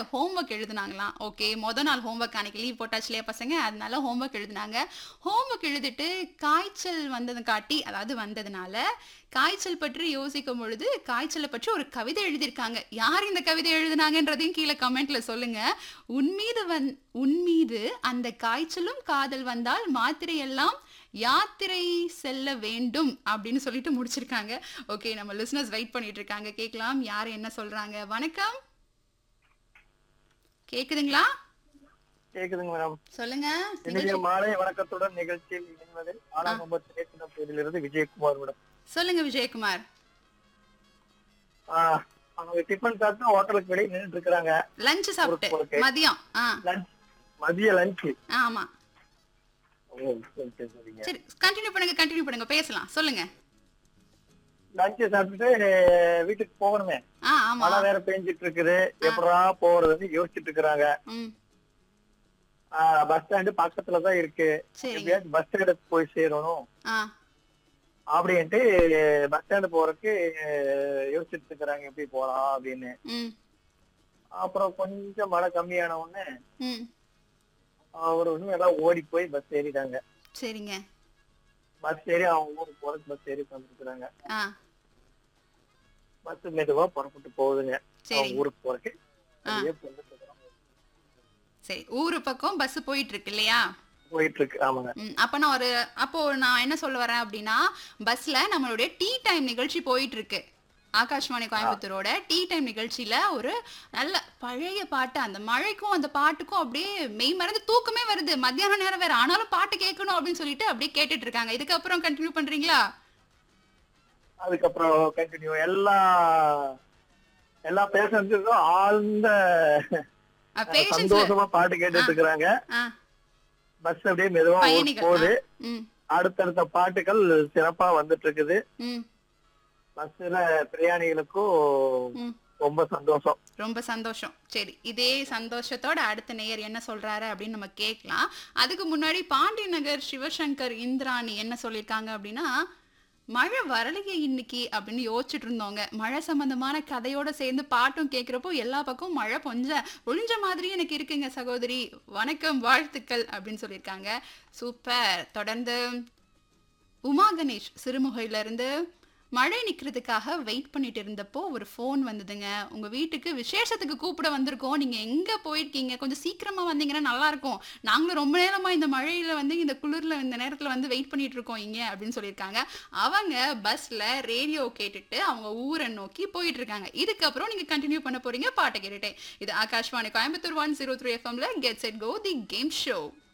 Homework எழுதுனாங்களாம் okay மொதல் நாள் homework அன்னைக்கு லீவ் போட்டாச்சு இல்லையா பசங்க அதனால ஹோம்ஒர்க் எழுதுனாங்க ஹோம்ஒர்க் எழுதிட்டு காய்ச்சல் வந்தது காட்டி அதாவது வந்ததுனால காய்ச்சல் பற்றி யோசிக்கும் பொழுது காய்ச்சலை பற்றி ஒரு கவிதை எழுதியிருக்காங்க யார் இந்த கவிதை எழுதுனாங்கன்றதையும் கீழே கமெண்ட்ல சொல்லுங்க உன்மீது வந் உன்மீது அந்த காய்ச்சலும் காதல் வந்தால் மாத்திரை எல்லாம் யாத்திரை செல்ல வேண்டும் அப்படின்னு சொல்லிட்டு முடிச்சிருக்காங்க ஓகே நம்ம லிசனர்ஸ் வெயிட் பண்ணிட்டு இருக்காங்க கேட்கலாம் யார் என்ன சொல்றாங்க வணக்கம் கேக்குதுங்களா கேக்குதுங்க மேடம் சொல்லுங்க இன்றைய மாலை வணக்கத்துடன் நிகழ்ச்சியில் இணைவதில் ஆனா நம்பர் பேரிலிருந்து விஜயகுமார் மேடம் சொல்லுங்க விஜயகுமார் ஆஹ் அவங்க டிஃபன் சாப்பிட்டு ஹோட்டலுக்கு வெளியே நின்றுட்டு இருக்கிறாங்க லஞ்ச் சாப்பிட்டு okay. மதியம் ஆ லஞ்ச் மதிய லஞ்ச் ஆ, ஆமா ஓ சரி சரி சரிங்க சரி கண்டினியூ பண்ணுங்க கண்டினியூ பண்ணுங்க பேசலாம் சொல்லுங்க லஞ்ச் சாப்பிட்டுட்டு வீட்டுக்கு போகணுமே ஆ ஆமா மழை வேற பெஞ்சிட்டு இருக்குது எப்படா போறதுன்னு யோசிச்சுட்டு இருக்கிறாங்க ம் பஸ் ஸ்டாண்டு பக்கத்துல தான் இருக்கு சரிங்க எப்படியாச்சும் பஸ் ஸ்டாண்டுக்கு போய் சேரணும் ஆ அப்படின்ட்டு பஸ் ஸ்டாண்டு போறதுக்கு யோசிச்சுட்டு இருக்கிறாங்க எப்படி போலாம் அப்படின்னு ம் அப்புறம் கொஞ்சம் மழை கம்மியான உடனே ம் அவர் வந்து எல்லாம் ஓடி போய் பஸ் ஏறிட்டாங்க சரிங்க பஸ் ஏறி அவங்க ஊருக்கு போறதுக்கு பஸ் ஏறி வந்துருக்குறாங்க ஆ பஸ் மெதுவா புறப்பட்டு போகுதுங்க சரி அவங்க ஊருக்கு போறதுக்கு அப்படியே வந்துட்டு இருக்கிறோம். சரி ஊரு பக்கம் பஸ் போயிட்டு இருக்கு இல்லையா போயிட்டு இருக்கு ஆமாங்க ம், அப்ப நான் ஒரு அப்போ நான் என்ன சொல்ல வரேன் அப்படின்னா பஸ்ல நம்மளுடைய டீ டைம் நிகழ்ச்சி போயிட்டு இருக்கு ஆகாஷ்வாணி கோயம்புத்தூரோட டீ டைம் நிகழ்ச்சியில ஒரு நல்ல பழைய பாட்டு அந்த மழைக்கும் அந்த பாட்டுக்கும் அப்படியே மெய் மறந்து தூக்கமே வருது மத்தியான நேரம் வேற ஆனாலும் பாட்டு கேட்கணும் அப்படின்னு சொல்லிட்டு அப்படியே கேட்டுட்டு இருக்காங்க இதுக்கப்புறம் கண்டினியூ பண்றீங்களா அதுக்கப்புறம் கண்டினியூ எல்லா எல்லா பேசன்ஸுக்கும் ஆழ்ந்த பேஷன்ஸ்ல சந்தோஷமா பாட்டு கேட்டுட்டு இருக்கிறாங்க பஸ் அப்படியே மெதுவா ஊருக்கு பயணிகள் போகுது ஆ, ம் அடுத்தடுத்த பாட்டுகள் சிறப்பா வந்துட்டு இருக்குது ம் பஸ்ல பிரயாணிகளுக்கும் ம் ரொம்ப சந்தோஷம் ரொம்ப சந்தோஷம் சரி இதே சந்தோஷத்தோட அடுத்த நேயர் என்ன சொல்றாரு அப்படின்னு நம்ம கேட்கலாம் அதுக்கு முன்னாடி பாண்டி நகர் சிவசங்கர் இந்திராணி என்ன சொல்லியிருக்காங்க அப்படின்னா மழை வரலையே இன்னைக்கு அப்படின்னு யோசிச்சுட்டு இருந்தோங்க மழை சம்பந்தமான கதையோட சேர்ந்து பாட்டும் கேட்குறப்போ எல்லா பக்கமும் மழை பொஞ்ச ஒழிஞ்ச மாதிரி எனக்கு இருக்குங்க சகோதரி வணக்கம் வாழ்த்துக்கள் அப்படின்னு சொல்லியிருக்காங்க சூப்பர் தொடர்ந்து உமா கணேஷ் சிறுமுகையில இருந்து மழை நிக்கிறதுக்காக வெயிட் பண்ணிட்டு இருந்தப்போ ஒரு ஃபோன் வந்ததுங்க உங்க வீட்டுக்கு விசேஷத்துக்கு கூப்பிட வந்திருக்கோம் நீங்க எங்க போயிருக்கீங்க கொஞ்சம் சீக்கிரமா வந்தீங்கன்னா நல்லா இருக்கும் நாங்களும் ரொம்ப நேரமா இந்த மழையில வந்து இந்த குளிர்ல இந்த நேரத்துல வந்து வெயிட் பண்ணிட்டு இருக்கோம் இங்க அப்படின்னு சொல்லியிருக்காங்க அவங்க பஸ்ல ரேடியோ கேட்டுட்டு அவங்க ஊரை நோக்கி போயிட்டு இருக்காங்க இதுக்கப்புறம் நீங்க கண்டினியூ பண்ண போறீங்க பாட்டை கேட்டுட்டே இது Akashvani Coimbatore one zero three எஃப்எம்ல get set go the game show